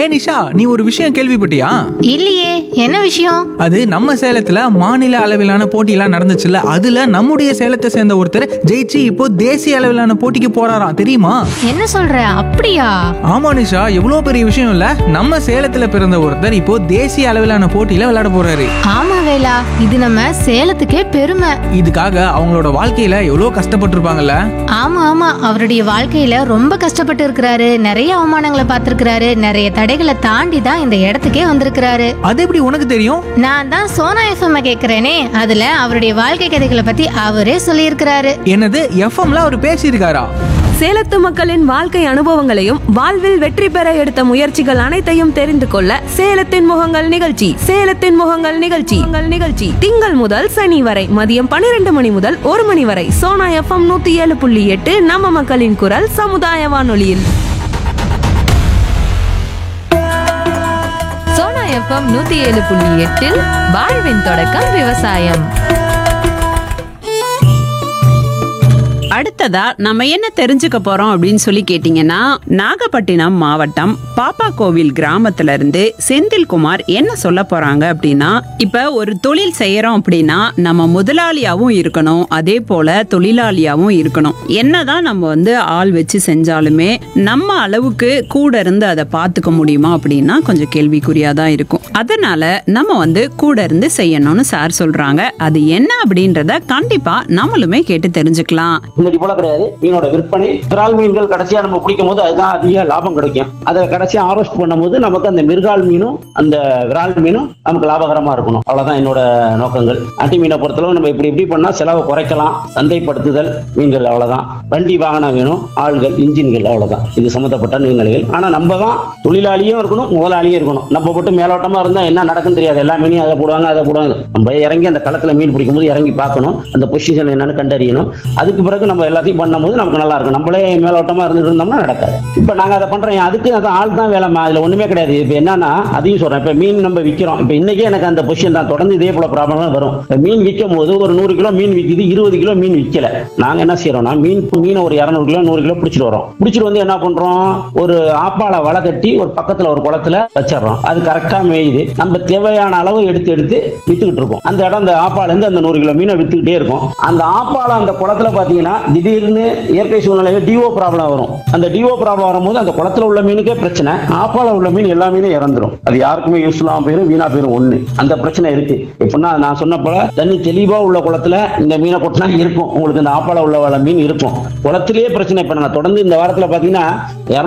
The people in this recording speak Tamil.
நிஷா நீ ஒரு விஷயம் கேள்விப்பட்டியா இல்லையே என்ன விஷயம் அது நம்ம சேலத்துல மாநில அளவிலான போட்டியெல்லாம் நடந்துச்சுல்ல அதுல நம்முடைய சேலத்தை சேர்ந்த ஒருத்தர் ஜெயிச்சு இப்போ தேசிய அளவிலான போட்டிக்கு போறாராம் தெரியுமா என்ன சொல்ற அப்படியா ஆமா நிஷா எவ்வளவு பெரிய விஷயம் இல்ல நம்ம சேலத்துல பிறந்த ஒருத்தர் இப்போ தேசிய அளவிலான போட்டியில விளையாட போறாரு ஆமா வேலா இது நம்ம சேலத்துக்கே பெருமை இதுக்காக அவங்களோட வாழ்க்கையில எவ்வளவு கஷ்டப்பட்டிருப்பாங்கல்ல ஆமா ஆமா அவருடைய வாழ்க்கையில ரொம்ப கஷ்டப்பட்டு இருக்கிறாரு நிறைய அவமானங்களை பார்த்திருக்கிறாரு நிறைய தடைகளை தாண்டி தான் இந்த இடத்துக்கே வந்திருக்கிறாரு அது எப்படி உனக்கு தெரியும் நான் தான் சோனா எஃப்எம் கேக்குறேனே அதுல அவருடைய வாழ்க்கை கதைகளை பத்தி அவரே சொல்லியிருக்கிறாரு என்னது எஃப்எம்ல அவர் பேசியிருக்காரா சேலத்து மக்களின் வாழ்க்கை அனுபவங்களையும் வாழ்வில் வெற்றி பெற எடுத்த முயற்சிகள் அனைத்தையும் தெரிந்து கொள்ள சேலத்தின் முகங்கள் நிகழ்ச்சி சேலத்தின் முகங்கள் நிகழ்ச்சி உங்கள் நிகழ்ச்சி திங்கள் முதல் சனி வரை மதியம் பன்னிரண்டு மணி முதல் ஒரு மணி வரை சோனா எஃப்எம் நூத்தி ஏழு புள்ளி எட்டு நம்ம மக்களின் குரல் சமுதாய வானொலியில் சோனா எஃப்எம் நூத்தி ஏழு புள்ளி எட்டில் வாழ்வின் தொடக்கம் விவசாயம் அடுத்ததா நம்ம என்ன தெரிஞ்சுக்க போறோம் அப்படின்னு சொல்லி கேட்டீங்கன்னா நாகப்பட்டினம் மாவட்டம் பாப்பா கோவில் கிராமத்துல இருந்து செந்தில்குமார் என்ன சொல்ல போறாங்க அப்படின்னா இப்ப ஒரு தொழில் செய்யறோம் அப்படின்னா நம்ம முதலாளியாவும் இருக்கணும் அதே போல தொழிலாளியாவும் இருக்கணும் என்னதான் நம்ம வந்து ஆள் வச்சு செஞ்சாலுமே நம்ம அளவுக்கு கூட இருந்து அதை பார்த்துக்க முடியுமா அப்படின்னா கொஞ்சம் கேள்விக்குறியா தான் இருக்கும் அதனால நம்ம வந்து கூட இருந்து செய்யணும்னு சார் சொல்றாங்க அது என்ன அப்படின்றத கண்டிப்பா நம்மளுமே கேட்டு தெரிஞ்சுக்கலாம் முன்னாடி போல கிடையாது மீனோட விற்பனை விரால் மீன்கள் கடைசியா நம்ம பிடிக்கும் போது அதுதான் அதிக லாபம் கிடைக்கும் அதை கடைசியா ஆரோஸ்ட் பண்ணும்போது நமக்கு அந்த மிருகால் மீனும் அந்த விரால் மீனும் நமக்கு லாபகரமா இருக்கணும் அவ்வளவுதான் என்னோட நோக்கங்கள் அட்டி மீனை பொறுத்தளவு நம்ம இப்படி இப்படி பண்ணா செலவை குறைக்கலாம் சந்தைப்படுத்துதல் மீன்கள் அவ்வளவுதான் வண்டி வாகனம் வேணும் ஆள்கள் இன்ஜின்கள் அவ்வளவுதான் இது சம்மந்தப்பட்ட நீர்நிலைகள் ஆனா நம்ம தான் தொழிலாளியும் இருக்கணும் முதலாளியும் இருக்கணும் நம்ம மட்டும் மேலோட்டமா இருந்தா என்ன நடக்குன்னு தெரியாது எல்லா மீனையும் அதை போடுவாங்க அதை போடுவாங்க நம்ம இறங்கி அந்த களத்துல மீன் பிடிக்கும் போது இறங்கி பார்க்கணும் அந்த பொசிஷன் என்னன்னு கண்டறியணும் அதுக்கு பிறகு நம்ம எல்லாத்தையும் பண்ணும்போது நமக்கு நல்லா இருக்கும் நம்மளே மேலோட்டமா இருந்துட்டு இருந்தோம்னா நடக்காது இப்ப நாங்க அதை பண்றோம் அதுக்கு அது ஆள் தான் வேலை அதுல ஒண்ணுமே கிடையாது இப்ப என்னன்னா அதையும் சொல்றேன் இப்ப மீன் நம்ம விக்கிறோம் இப்ப இன்னைக்கே எனக்கு அந்த பொசிஷன் தான் தொடர்ந்து இதே போல ப்ராப்ளம் வரும் இப்ப மீன் விற்கும் போது ஒரு நூறு கிலோ மீன் விக்குது இருபது கிலோ மீன் விக்கல நாங்க என்ன செய்யறோம்னா மீன் மீனை ஒரு இரநூறு கிலோ நூறு கிலோ பிடிச்சிட்டு வரோம் பிடிச்சிட்டு வந்து என்ன பண்றோம் ஒரு ஆப்பால வலை கட்டி ஒரு பக்கத்துல ஒரு குளத்துல வச்சிடறோம் அது கரெக்டா மேயுது நம்ம தேவையான அளவு எடுத்து எடுத்து வித்துக்கிட்டு இருக்கோம் அந்த இடம் அந்த ஆப்பால இருந்து அந்த நூறு கிலோ மீனை வித்துக்கிட்டே இருக்கும் அந்த ஆப்பால அந்த குளத்துல பாத்தீங்கன்னா திடீர்னு இயற்கை சூழ்நிலையில டிஓ ப்ராப்ளம் வரும் அந்த டிஓ ப்ராப்ளம் வரும்போது அந்த குளத்துல உள்ள மீனுக்கே பிரச்சனை ஆப்பால உள்ள மீன் எல்லா மீனும் இறந்துரும் அது யாருக்குமே யூஸ் இல்லாம போயிரும் வீணா போயிரும் ஒண்ணு அந்த பிரச்சனை இருக்கு எப்படின்னா நான் சொன்ன போல தண்ணி தெளிவா உள்ள குளத்துல இந்த மீனை கொட்டினா இருக்கும் உங்களுக்கு இந்த ஆப்பால உள்ள மீன் இருக்கும் குளத்திலேயே பிரச்சனை இப்ப நான் தொடர்ந்து இந்த வாரத்துல பாத்தீங்கன்னா